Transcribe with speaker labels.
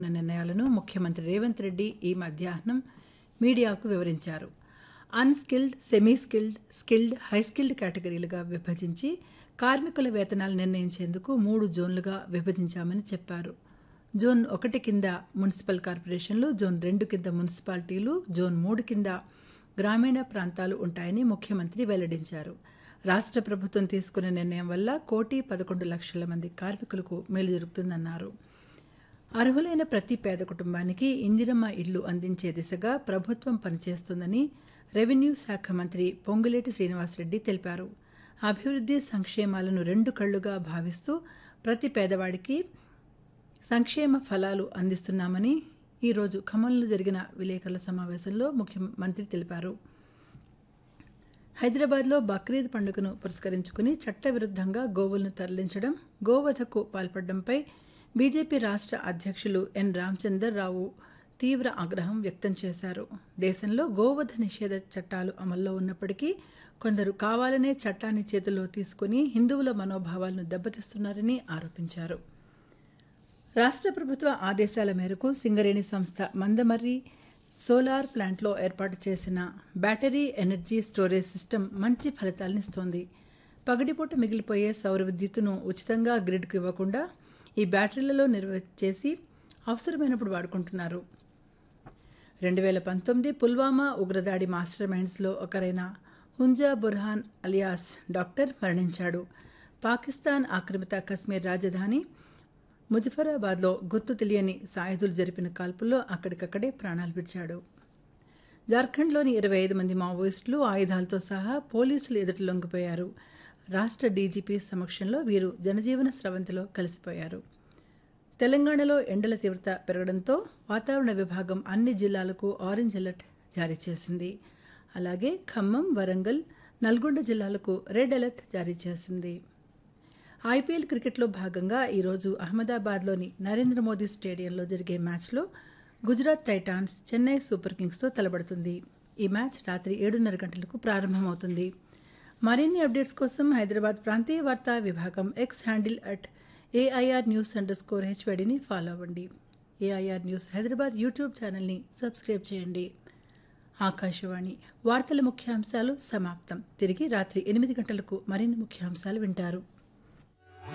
Speaker 1: నిర్ణయాలను ముఖ్యమంత్రి రేవంత్ రెడ్డి ఈ మధ్యాహ్నం మీడియాకు వివరించారు unskilled semi skilled skilled high skilled కేటగిరీలుగా విభజించి కార్మికుల వేతనాలు నిర్ణయించేందుకు మూడు జోన్లుగా విభజించామని చెప్పారు జోన్ ఒకటి కింద మున్సిపల్ కార్పొరేషన్లు జోన్ రెండు కింద మున్సిపాలిటీలు జోన్ మూడు కింద గ్రామీణ ప్రాంతాలు ఉంటాయని ముఖ్యమంత్రి వెల్లడించారు రాష్ట్ర ప్రభుత్వం తీసుకున్న నిర్ణయం వల్ల కోటి పదకొండు లక్షల మంది కార్మికులకు మేలు జరుగుతుందన్నారు అర్హులైన ప్రతి పేద కుటుంబానికి ఇందిరమ్మ ఇల్లు అందించే దిశగా ప్రభుత్వం పనిచేస్తుందని రెవెన్యూ శాఖ మంత్రి పొంగులేటి శ్రీనివాసరెడ్డి తెలిపారు అభివృద్ధి సంక్షేమాలను రెండు కళ్లుగా భావిస్తూ ప్రతి పేదవాడికి సంక్షేమ ఫలాలు అందిస్తున్నామని ఈరోజు ఖమ్మంలో జరిగిన విలేకరుల సమావేశంలో ముఖ్యమంత్రి తెలిపారు హైదరాబాద్లో బక్రీద్ పండుగను పురస్కరించుకుని చట్టవిరుద్ధంగా గోవులను తరలించడం గోవధకు పాల్పడడంపై బీజేపీ రాష్ట్ర అధ్యక్షులు ఎన్ రామచందర్ రావు తీవ్ర ఆగ్రహం వ్యక్తం చేశారు దేశంలో గోవధ నిషేధ చట్టాలు అమల్లో ఉన్నప్పటికీ కొందరు కావాలనే చట్టాన్ని చేతుల్లో తీసుకుని హిందువుల మనోభావాలను దెబ్బతీస్తున్నారని ఆరోపించారు రాష్ట్ర ప్రభుత్వ ఆదేశాల మేరకు సింగరేణి సంస్థ మందమర్రి సోలార్ ప్లాంట్లో ఏర్పాటు చేసిన బ్యాటరీ ఎనర్జీ స్టోరేజ్ సిస్టమ్ మంచి ఫలితాలనిస్తోంది పగటిపూట మిగిలిపోయే సౌర విద్యుత్తును ఉచితంగా గ్రిడ్కు ఇవ్వకుండా ఈ బ్యాటరీలలో నిల్వ చేసి అవసరమైనప్పుడు వాడుకుంటున్నారు రెండు వేల పంతొమ్మిది పుల్వామా ఉగ్రదాడి మాస్టర్ మైండ్స్లో ఒకరైన హుంజా బుర్హాన్ అలియాస్ డాక్టర్ మరణించాడు పాకిస్తాన్ ఆక్రమిత కశ్మీర్ రాజధాని ముజఫరాబాద్లో గుర్తు తెలియని సాయుధులు జరిపిన కాల్పుల్లో అక్కడికక్కడే ప్రాణాలు విడిచాడు జార్ఖండ్లోని ఇరవై ఐదు మంది మావోయిస్టులు ఆయుధాలతో సహా పోలీసులు ఎదుట లొంగిపోయారు రాష్ట్ర డీజీపీ సమక్షంలో వీరు జనజీవన స్రవంతిలో కలిసిపోయారు తెలంగాణలో ఎండల తీవ్రత పెరగడంతో వాతావరణ విభాగం అన్ని జిల్లాలకు ఆరెంజ్ అలర్ట్ జారీ చేసింది అలాగే ఖమ్మం వరంగల్ నల్గొండ జిల్లాలకు రెడ్ అలర్ట్ జారీ చేసింది ఐపీఎల్ క్రికెట్లో భాగంగా ఈరోజు అహ్మదాబాద్లోని నరేంద్ర మోదీ స్టేడియంలో జరిగే మ్యాచ్లో గుజరాత్ టైటాన్స్ చెన్నై సూపర్ కింగ్స్తో తలబడుతుంది ఈ మ్యాచ్ రాత్రి ఏడున్నర గంటలకు ప్రారంభమవుతుంది మరిన్ని అప్డేట్స్ కోసం హైదరాబాద్ ప్రాంతీయ వార్తా విభాగం X handle at AIR news under score హెచ్వైడిని ఫాలో అవ్వండి ఏఐఆర్ న్యూస్ హైదరాబాద్ యూట్యూబ్ ఛానల్ని సబ్స్క్రైబ్ చేయండి ఆకాశవాణి వార్తల ముఖ్యాంశాలు సమాప్తం తిరిగి రాత్రి ఎనిమిది గంటలకు మరిన్ని ముఖ్యాంశాలు వింటారు